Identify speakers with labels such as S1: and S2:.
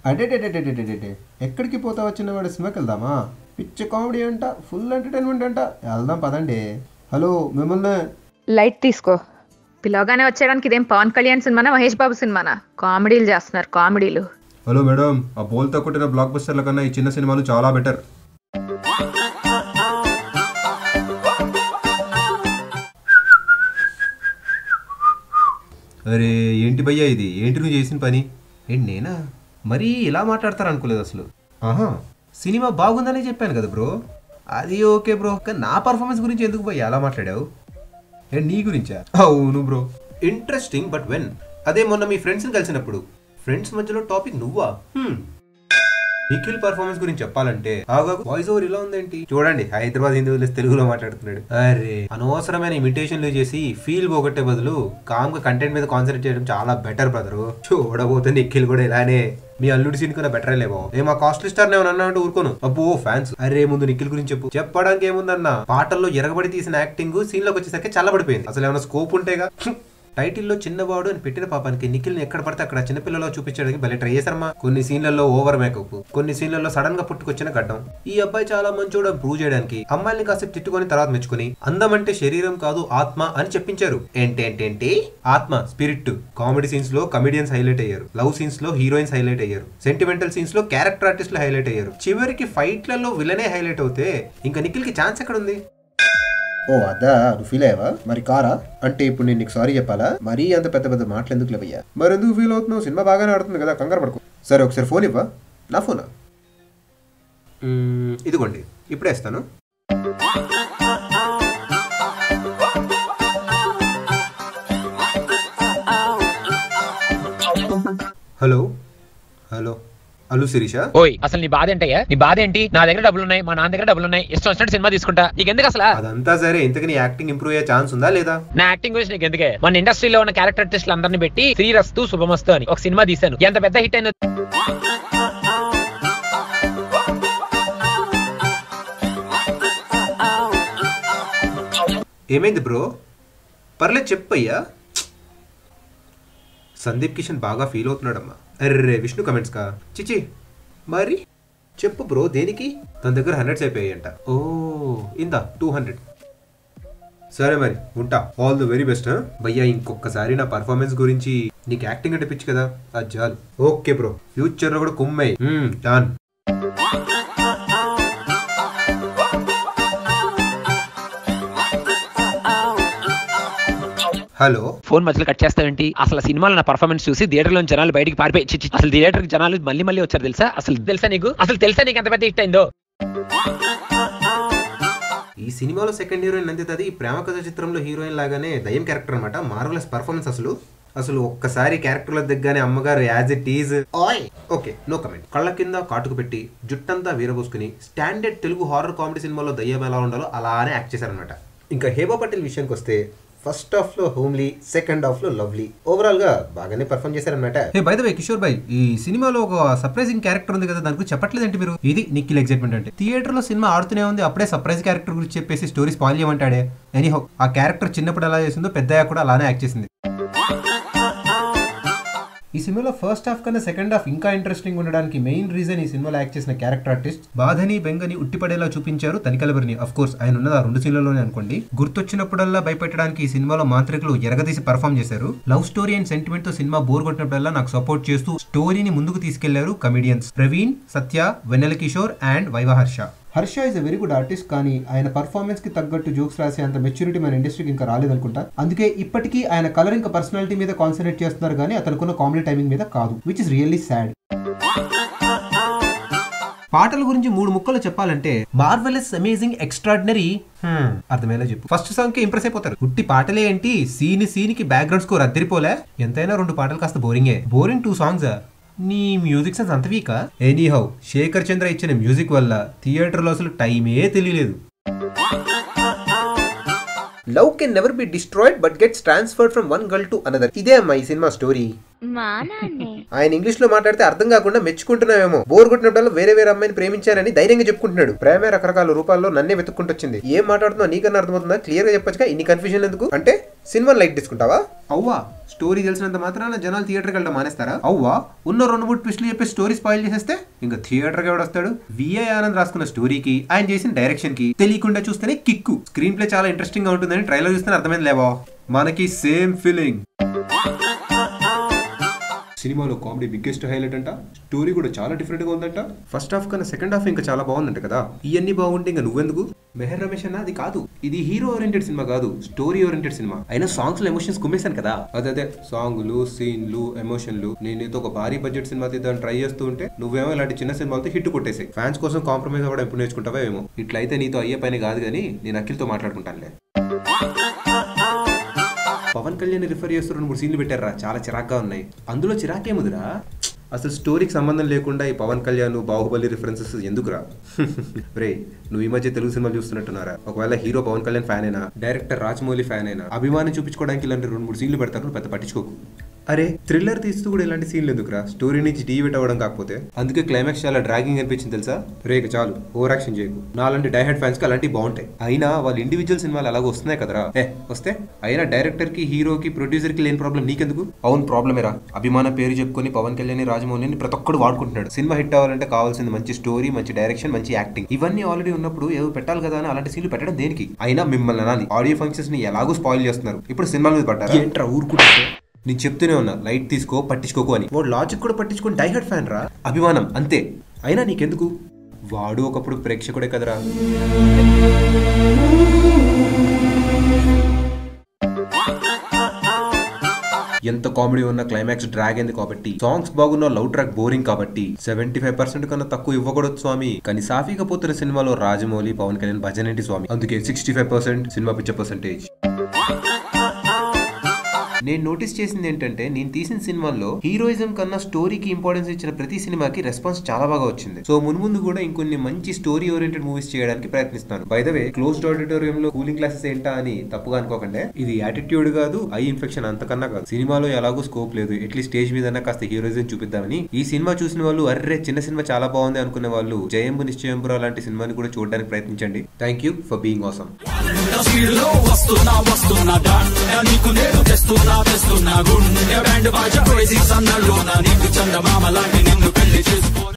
S1: అడేటేటేటేటేటే ఎక్కడికి పోతా వచ్చిన వాడు సినిమాకి వెళ్దామా పిచ్చ కామెడీ అంట ఫుల్ ఎంటర్టైన్మెంట్ అంట వెళ్దాం పదండి హలో మిమ్మల్ని
S2: లైట్ తీసుకో పిలవగానే వచ్చేయడానికి ఇదేం పవన్ కళ్యాణ్ సినిమానా మహేష్ బాబు సినిమానా కామెడీలు చేస్తున్నారు కామెడీలు
S1: హలో మేడం ఆ బోల్తో కొట్టిన బ్లాక్ బస్టర్ల కన్నా ఈ చిన్న సినిమాలు చాలా బెటర్ అరే ఏంటి భయ్యా ఇది ఏంటి నువ్వు చేసిన పని ఏంటి నేనా మరీ ఇలా మాట్లాడతారు అనుకోలేదు అసలు ఆహా సినిమా బాగుందని చెప్పాను కదా బ్రో అది ఓకే బ్రో కానీ నా పర్ఫార్మెన్స్ గురించి ఎందుకు భయ్యా అలా మాట్లాడావు ఏ నీ గురించా అవును బ్రో ఇంట్రెస్టింగ్ బట్ వెన్ అదే మొన్న మీ ఫ్రెండ్స్ని కలిసినప్పుడు ఫ్రెండ్స్ మధ్యలో టాపిక్ నువ్వా హ్మ్. నిఖిల్ పర్ఫార్మెన్స్ గురించి చెప్పాలంటే ఆగా వాయిస్ ఓవర్ ఇలా ఉందేంటి చూడండి హైదరాబాద్ హిందీ వదిలేసి తెలుగులో మాట్లాడుతున్నాడు అరే అనవసరమైన ఇమిటేషన్లు చేసి ఫీల్ పోగొట్టే బదులు కామ్ గా కంటెంట్ మీద కాన్సన్ట్రేట్ చేయడం చాలా బెటర్ బ్రదరు చూడబోతే నిఖిల్ కూడా ఇలానే మీ అల్లుడి సీన్ కన్నా బెటర్ లేవో ఏ మా కాస్ట్లీ స్టార్ నేను అన్నా అంటే ఊరుకోను అబ్బో ఫ్యాన్స్ అరే ముందు నిఖిల్ గురించి చెప్పు చెప్పడానికి ఏముందన్న పాటల్లో ఎరగబడి తీసిన యాక్టింగ్ సీన్ లోకి వచ్చేసరికి చల్లబడిపోయింది అసలు ఏమైనా స్కోప్ ఉంటేగా టైటిల్లో చిన్నవాడు అని పెట్టిన పాపానికి నిఖిల్ని ఎక్కడ పడితే అక్కడ చిన్నపిల్లలో చూపించడానికి భలే ట్రై చేశారమ్మా కొన్ని సీన్లలో ఓవర్ మేకప్ కొన్ని సీన్లలో సడన్ గా పుట్టుకొచ్చిన గడ్డం ఈ అబ్బాయి చాలా మంచోడు అని ప్రూవ్ చేయడానికి అమ్మాయిల్ని కాసేపు తిట్టుకొని తర్వాత మెచ్చుకొని అందం అంటే శరీరం కాదు ఆత్మ అని చెప్పించారు ఏంటేంటేంటి ఆత్మ స్పిరిట్ కామెడీ సీన్స్ లో కమెడియన్స్ హైలైట్ అయ్యారు లవ్ సీన్స్ లో హీరోయిన్స్ హైలైట్ అయ్యారు సెంటిమెంటల్ సీన్స్ లో క్యారెక్టర్ ఆర్టిస్టులు హైలైట్ అయ్యారు చివరికి ఫైట్లలో విలనే హైలైట్ అవుతే ఇంకా నిఖిల్ కి ఛాన్స్ ఎక్కడ ఉంది ఓ అదా నువ్వు ఫీల్ అయ్యావా మరి కారా అంటే ఇప్పుడు నేను నీకు సారీ చెప్పాలా మరీ అంత పెద్ద పెద్ద మాటలు ఎందుకు లేవయ్యా మరి ఎందుకు ఫీల్ అవుతున్నావు సినిమా బాగానే ఆడుతుంది కదా కంగారు పడుకో సరే ఒకసారి ఫోన్ ఇవ్వా నా ఫోనా ఇదిగోండి ఇప్పుడే ఇస్తాను హలో హలో హలో శిరీష
S3: ఓయ్ అసలు నీ బాధ ఏంటయ్యా నీ బాధ ఏంటి నా దగ్గర డబ్బులు ఉన్నాయి మా నాన్న దగ్గర డబ్బులు ఉన్నాయి ఇష్టం వచ్చినట్టు సినిమా తీసుకుంటా నీకు ఎందుకు అసలు
S1: అదంతా సరే ఇంతకు నీ యాక్టింగ్ ఇంప్రూవ్ అయ్యే ఛాన్స్ ఉందా లేదా
S3: నా యాక్టింగ్ గురించి నీకు ఎందుకే మన ఇండస్ట్రీలో ఉన్న క్యారెక్టర్ ఆర్టిస్టులు అందరిని పెట్టి శ్రీరస్తు శుభమస్తు అని ఒక సినిమా తీశాను ఎంత పెద్ద హిట్ అయిందో
S1: ఏమైంది బ్రో పర్లేదు చెప్పయ్యా సందీప్ కిషన్ బాగా ఫీల్ అవుతున్నాడమ్మా అర్రే విష్ణు కమెంట్స్ కా చిచి మరి చెప్పు బ్రో దేనికి తన దగ్గర హండ్రెడ్స్ అయిపోయాయంట ఓ ఇందా టూ హండ్రెడ్ సరే మరి ఉంటా ఆల్ ది వెరీ బెస్ట్ భయ్యా ఇంకొకసారి నా పర్ఫార్మెన్స్ గురించి నీకు యాక్టింగ్ అంటే పిచ్చి కదా అది చాలు ఓకే బ్రో ఫ్యూచర్ లో కూడా కుమ్మై డన్ హలో
S3: ఫోన్ మధ్యలో కట్ చేస్తావేంటి అసలు సినిమాలో నా పర్ఫార్మెన్స్ చూసి థియేటర్ లో జనాలు బయటికి పారిపోయి చి, చి, అసలు థియేటర్ కి జనాలు మళ్ళీ మళ్ళీ వచ్చారు తెలుసా అసలు తెలుసా నీకు అసలు తెలుసా నీకు ఎంత పెద్ద హిట్ అయిందో
S1: ఈ సినిమాలో సెకండ్ హీరోయిన్ నందితది ఈ ప్రేమ కథ చిత్రంలో హీరోయిన్ లాగానే దయ్యం క్యారెక్టర్ అనమాట మార్వలస్ పర్ఫార్మెన్స్ అసలు అసలు ఒక్కసారి క్యారెక్టర్ లో దిగ్గానే అమ్మగారు as it is okay no comment కళ్ళ కింద కాటుకు పెట్టి జుట్టంతా వీరబోసుకుని స్టాండర్డ్ తెలుగు హారర్ కామెడీ సినిమాలో దయ్యం ఎలా ఉండాలో అలానే యాక్ట్ చేశారనమాట ఇంకా హేబా పటేల్ విషయానికి వస్తే ఫస్ట్ హాఫ్ లో హోమ్లీ సెకండ్ హాఫ్ లో లవ్లీ ఓవరాల్ గా బాగానే పర్ఫామ్ చేశారనమాట
S4: hey by the way Kishore భాయ్ ఈ సినిమాలో ఒక సర్ప్రైజింగ్ క్యారెక్టర్ ఉంది కదా దాని గురించి చెప్పట్లేదంటే మీరు ఇది నిఖిల్ ఎగ్జైట్మెంట్ అంటే థియేటర్ లో సినిమా ఆడుతూనే ఉంది అప్పుడే సర్ప్రైజ్ క్యారెక్టర్ గురించి చెప్పేసి స్టోరీ స్పాయిల్ చేయమంటాడే ఎనీహో ఆ క్యారెక్టర్ చిన్నప్పుడు ఎలా చేసిందో పెద్ద కూడా అలానే యాక్ట్ చేసింది ఈ సినిమాలో ఫస్ట్ హాఫ్ కన్నా సెకండ్ హాఫ్ ఇంకా ఇంట్రెస్టింగ్ ఉండడానికి మెయిన్ రీజన్ ఈ సినిమాలో యాక్ట్ చేసిన క్యారెక్టర్ ఆర్టిస్ట్ బాధని బెంగని ఉట్టిపడేలా చూపించారు తనికలబరిని అఫ్ కోర్స్ ఆయన ఉన్నది ఆ రెండు సీన్లలోనే అనుకోండి గుర్తొచ్చినప్పుడల్లా భయపెట్టడానికి ఈ సినిమాలో మాంత్రికులు ఎరగదీసి పర్ఫామ్ చేశారు లవ్ స్టోరీ అండ్ సెంటిమెంట్ తో సినిమా బోర్ కొట్టినప్పుడల్లా నాకు సపోర్ట్ చేస్తూ స్టోరీని ముందుకు తీసుకెళ్లారు comedians Praveen Satya Vennela Kishore and Vivaharsha Harsha is a very good artist కానీ ఆయన పర్ఫార్మెన్స్ కి తగ్గట్టు జోక్స్ రాసే అంత మెచ్యూరిటీ మన ఇండస్ట్రీకి ఇంకా రాలేదనుకుంటా అందుకే ఇప్పటికీ ఆయన కలర్ ఇంకా పర్సనాలిటీ మీద కాన్సన్ట్రేట్ చేస్తున్నారు కానీ అతనుకున్న కామెడీ టైమింగ్ మీద కాదు విచ్ ఇస్ రియల్లీ సాడ్ పాటల గురించి మూడు ముక్కలు చెప్పాలంటే మార్వెలస్ అమేజింగ్ ఎక్స్ట్రాడినరీ అర్థమయ్యేలా చెప్పు ఫస్ట్ సాంగ్ కి ఇంప్రెస్ అయిపోతారు ఉట్టి పాటలే ఏంటి సీన్ సీన్ కి బ్యాక్గ్రౌండ్ స్కోర్ అద్దరిపోలే ఎంతైనా రెండు పాటలు కాస్త బోరింగే బోరింగ్ టూ సాంగ్స్ నీ మ్యూజిక్ సెన్స్ అంత వీకా ఎనీ హౌ శేఖర్ చంద్ర ఇచ్చిన మ్యూజిక్ వల్ల థియేటర్లో అసలు టైమే తెలియలేదు
S1: love can never be destroyed but gets transferred from one girl to another ఇదే అమ్మా ఈ సినిమా స్టోరీ
S5: మా నాన్నే
S1: ఆయన ఇంగ్లీష్ లో మాట్లాడితే అర్థం కాకుండా మెచ్చుకుంటున్నావేమో బోర్ కొట్టినప్పుడు వేరే వేరే అమ్మాయిని ప్రేమించానని ధైర్యంగా చెప్పుకుంటున్నాడు ప్రేమే రకరకాల రూపాల్లో నన్నే వెతుక్కుంటూ వచ్చింది ఏం మాట్లాడుతున్నా నీకన్నా అర్థమవుతుందా క్లియర్ గా చెప్పొచ్చుగా ఇన్ని కన్ఫ్యూజన్ ఎందుకు అంటే సినిమా లైట్ తీసుకుంటావా అవ్వా స్టోరీ తెలిసినంత మాత్రాన జనాలు థియేటర్కి వెళ్ళడం మానేస్తారా అవ్వా ఉన్న రెండు మూడు ట్విస్టులు చెప్పే స్టోరీ స్పాయిల్ చేసేస్తే ఇంకా థియేటర్కి ఎవడొస్తాడు విఐ ఆనంద్ రాసుకున్న స్టోరీకి ఆయన చేసిన డైరెక్షన్ కి తెలియకుండా చూస్తేనే కిక్కు స్క్రీన్ ప్లే చాలా ఇంట్రెస్టింగ్ గా ఉంటుందని ట్రైలర్ చూస్తేనే అర్థమైంది లేవా మనకి సేమ్ ఫీలింగ్ సినిమాలో కామెడీ బిగ్గెస్ట్ హైలైట్ అంట స్టోరీ కూడా చాలా డిఫరెంట్ గా ఉందంట ఫస్ట్ హాఫ్ కన్నా సెకండ్ హాఫ్ ఇంకా చాలా బాగుందంట కదా ఇవన్నీ బాగుంటే ఇంకా నువ్వెందుకు మెహర్ రమేష్ అన్న అది కాదు ఇది హీరో ఓరియంటెడ్ సినిమా కాదు స్టోరీ ఓరియంటెడ్ సినిమా అయినా సాంగ్స్ లో ఎమోషన్స్ కుమ్మేశాను కదా అదే అదే సాంగ్లు సీన్లు ఎమోషన్లు నేను నీతో ఒక భారీ బడ్జెట్ సినిమా తీద్దామని ట్రై చేస్తూ ఉంటే నువ్వేమో ఇలాంటి చిన్న సినిమాలతో హిట్ కొట్టేసాయి ఫ్యాన్స్ కోసం కాంప్రమైజ్ అవ్వడం ఎప్పుడు నేర్చుకుంటావో ఏమో ఇట్లయితే నీతో అయ్యే పని కాదు కానీ నేను అఖిల్తో మాట్లాడుకుంటానులే పవన్ కళ్యాణ్ రిఫర్ చేస్తూ రెండు మూడు సీన్లు పెట్టారా చాలా చిరాగ్గా ఉన్నాయి అందులో చిరాకేముదిరా అసలు స్టోరీకి సంబంధం లేకుండా ఈ పవన్ కళ్యాణ్ బాహుబలి రిఫరెన్సెస్ ఎందుకురా రే నువ్వు ఈ మధ్య తెలుగు సినిమాలు చూస్తున్నట్టున్నారా ఒకవేళ హీరో పవన్ కళ్యాణ్ ఫ్యాన్ అయినా డైరెక్టర్ రాజమౌళి ఫ్యాన్ అయినా అభిమానం చూపించుకోవడానికి ఇలాంటి రెండు మూడు సీన్లు పెడతారు నువ్వు పెద్ద పట్టించుకోకు అరే థ్రిల్లర్ తీస్తూ కూడా ఇలాంటి సీన్లు ఎందుకురా స్టోరీ నుంచి డీవిట్ అవ్వడం కాకపోతే అందుకే క్లైమాక్స్ చాలా డ్రాగింగ్ అనిపించింది తెలుసా రేక చాలు ఓవర్ యాక్షన్ చేయకు నాలాంటి డైహెడ్ ఫ్యాన్స్ కి అలాంటివి బాగుంటాయి అయినా వాళ్ళ ఇండివిజువల్ సినిమాలు అలాగ వస్తున్నాయి కదరా ఏ వస్తే అయినా డైరెక్టర్ కి హీరోకి ప్రొడ్యూసర్ కి లేని ప్రాబ్లం నీకెందుకు అవును ప్రాబ్లమేరా అభిమాన పేరు చెప్పుకొని పవన్ కళ్యాణ్ రాజమౌళిని ప్రతి ఒక్కడు వాడుకుంటున్నాడు సినిమా హిట్ అవ్వాలంటే కావాల్సింది మంచి స్టోరీ మంచి డైరెక్షన్ మంచి యాక్టింగ్ ఇవన్నీ ఆల్రెడీ ఉన్నప్పుడు ఏదో పెట్టాలి కదా అని అలాంటి సీన్లు పెట్టడం దేనికి అయినా మిమ్మల్ని అనాలి ఆడియో ఫంక్షన్స్ ని ఎలాగో స్పాయిల్ చేస్తున్నారు ఇప్పుడు సినిమాల మీద పడ్డారు ఏంట్రా ఊరుకుంటే నేను చెప్తూనే ఉన్నా లైట్ తీసుకో పట్టించుకోకు అని వాడు లాజిక్ కూడా పట్టించుకొని డైహెడ్ ఫ్యాన్ రా అభిమానం అంతే అయినా నీకెందుకు వాడు ఒకప్పుడు ప్రేక్షకుడే కదరా ఎంత కామెడీ ఉన్న క్లైమాక్స్ డ్రాగ్ అయింది కాబట్టి సాంగ్స్ బాగున్న లవ్ ట్రాక్ బోరింగ్ కాబట్టి సెవెంటీ ఫైవ్ పర్సెంట్ కన్నా తక్కువ ఇవ్వకూడదు స్వామి కానీ సాఫీగా పోతున్న సినిమాలో రాజమౌళి పవన్ కళ్యాణ్ భజన్ ఏంటి స్వామి అందుకే సిక్స్టీ ఫైవ్ పర్సెంట్ సినిమా పిక్చర్ పర్సెంటేజ్ నేను నోటీస్ చేసింది ఏంటంటే నేను తీసిన సినిమాల్లో హీరోయిజం కన్నా స్టోరీకి ఇంపార్టెన్స్ ఇచ్చిన ప్రతి సినిమాకి రెస్పాన్స్ చాలా బాగా వచ్చింది సో మున్ముందు కూడా ఇంకొన్ని మంచి స్టోరీ ఓరియంటెడ్ మూవీస్ చేయడానికి ప్రయత్నిస్తాను by the way closed auditorium లో కూలింగ్ క్లాసెస్ ఏంటా అని తప్పుగా అనుకోకండి ఇది యాటిట్యూడ్ కాదు ఐ ఇన్ఫెక్షన్ అంతకన్నా కాదు సినిమాలో ఎలాగో స్కోప్ లేదు ఎట్లీస్ట్ స్టేజ్ మీద కాస్త హీరోయిజం చూపిద్దామని ఈ సినిమా చూసిన వాళ్ళు అర్రే చిన్న సినిమా చాలా బాగుంది అనుకునే వాళ్ళు జయంబు నిశ్చయంబు అలాంటి సినిమాని కూడా చూడడానికి ప్రయత్నించండి thank you for being awesome
S6: వస్తున్నా వస్తున్నా డాన్ నీకు నేను తెస్తున్నా తెస్తున్నా గుండె బ్యాండ్ బాజా క్రేజీ సన్నల్లోన నీకు చందమామ లాంటి నిన్ను పెళ్లి చేసుకో